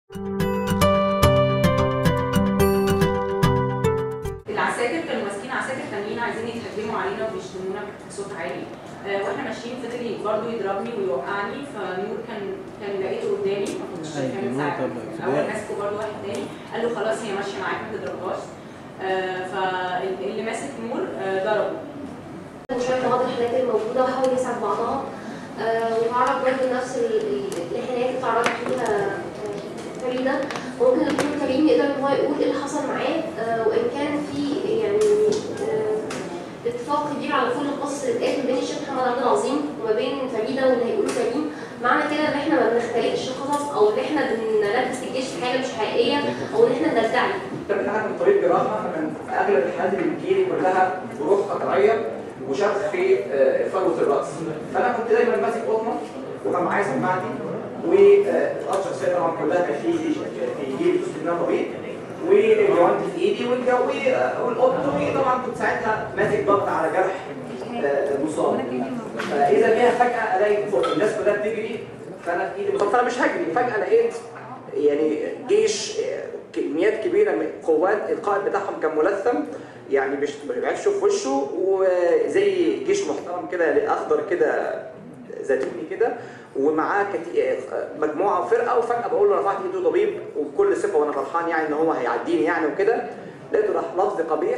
العساكر كانوا ماسكين عساكر تانيين عايزين يتهجموا علينا وبيشتمونا بصوت عالي آه، واحنا ماشيين فضل برضه يضربني ويوقعني فنور كان كان لقيته قدامي ما كنتش شايفاه من ساعتها اول ماسكه برضه واحد تاني قال له خلاص هي ماشيه معاك ما تضربهاش آه، فاللي ماسك نور آه، ضربه وشوية بعض الحالات الموجودة وحاول يساعد بعضها آه، وتعرض برضه نفس ال- ال- الحالات اللي اتعرضت فيها آه، فريدة ممكن الدكتور كريم يقدر ان هو يقول ايه اللي حصل معاه آه، وان كان في يعني آه، اتفاق كبير على كل القصص اللي اتقالت ما بين الشيخ محمد عبد العظيم وما بين فريدة واللي هيقولوا كريم معنى كده ان احنا ما بنختلقش القصص او ان احنا بنلبس الجيش في حاجه مش حقيقيه او ان احنا بندعي الدكتور بتاعنا من طبيب جراحه فكان في اغلب الحالات اللي بتجيلي كلها جروح قطعيه وشق في آه، فروه الراس فانا كنت دايما ماسك قطنه وكان معايا سماعتي والقطشه الشخصيه طبعا كلها كان في في جيبي جزء منها طبيب والجوانت في ايدي والجو آه، والقطن وطبعا كنت ساعتها ماسك ضغط على جرح آه، المصاب فاذا بيها فجاه الاقي الناس كلها بتجري فانا في ايدي مصاب فانا مش هجري فجاه لقيت يعني جيش آه، كميات كبيره من قوات القائد بتاعهم كان ملثم يعني مش ما بيعرفش يشوف وشه وزي جيش محترم كده اخضر كده زيتوني كده ومعاه كتي... مجموعه وفرقه وفجاه بقول له رفعت ايده طبيب وبكل ثقه وانا فرحان يعني ان هو هيعديني يعني وكده لقيته راح لفظ قبيح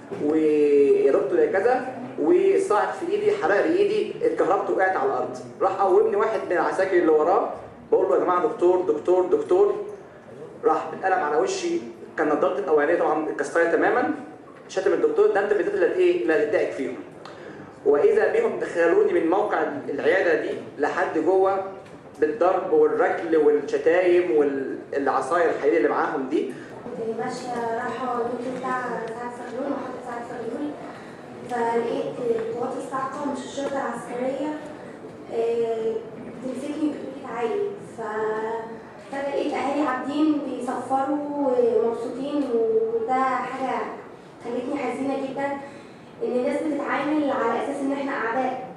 وضربته كذا وصاعد في ايدي حرق لي ايدي اتكهربت وقعت على الارض راح قومني واحد من العساكر اللي وراه بقول له يا جماعه دكتور دكتور دكتور راح بالقلم على وشي كان نضارتي الاولانيه طبعا اتكسرت تماما شتم الدكتور ده انت بالذات اللي هت- ايه اللي هتدعك فيهم واذا بهم دخلوني من موقع العياده دي لحد جوه بالضرب والركل والشتايم والعصايه الحقيقيه اللي معاهم دي كنت ماشية رايحة الدكتور بتاع سعد سغلول محطة سعد سغلول فلقيت قوات الصاعقة مش الشرطة العسكرية آه، بتمسكني وبتقولي تعالي ففجأة لقيت أهالي عابدين بيصفروا ومبسوطين وده حاجة خلتني حزينة جدا إن الناس بتتعامل على أساس إن إحنا أعداء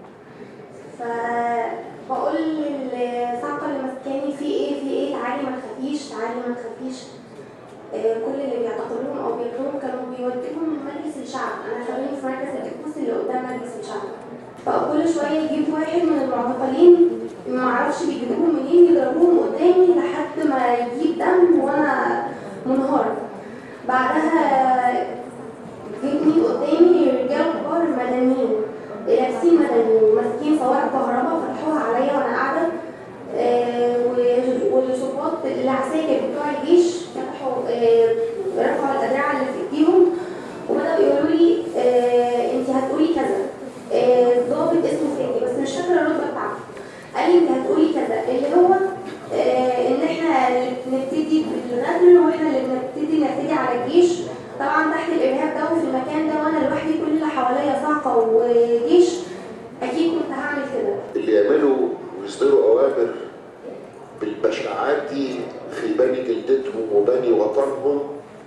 فبقول للصاعقة اللي ماسكاني في إيه في إيه تعالي ما تخافيش تعالي ما تخافيش آه، كل اللي بيعتقلوهم او بياخدوهم كانوا بيوديهم مجلس الشعب انا خلوني في مركز التكوس اللي قدام مجلس الشعب فكل شويه يجيب واحد من المعتقلين ما اعرفش بيجيبوهم منين يضربوهم قدامي لحد ما يجيب دم وانا منهارة بعدها جبني قدامي رجال كبار مدنيين لابسين مدني وماسكين صواعق كهرباء فتحوها عليا وانا قاعده آه، و- والظباط العساكر بتوع الجيش فتحوا آه، رفعوا الأدراع اللي في ايديهم وبدأوا يقولوا لي آه، انت هتقولي كذا آه، ضابط اسمه فادي بس مش فاكره الرتبه بتاعته قال لي انت هتقولي كذا اللي هو آه، ان احنا اللي بنبتدي بالغدر واحنا اللي بنبتدي نعتدي على الجيش طبعا تحت الارهاب ده وفي المكان ده وانا لوحدي كل اللي حواليا صاعقه وجيش اكيد كنت هعمل كده اللي يعملوا ويصدروا اوامر بالبشاعات دي في بني جلدتهم وبني وطنهم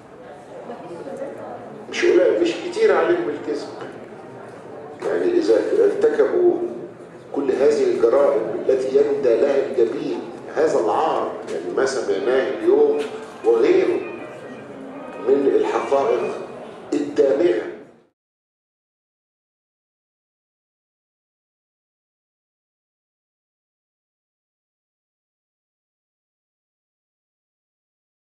مش قليل مش كتير عليهم الكذب يعني اذا ارتكبوا كل هذه الجرائم التي يندى لها الجبين هذا العار يعني ما سمعناه اليوم وغيره من الحقائق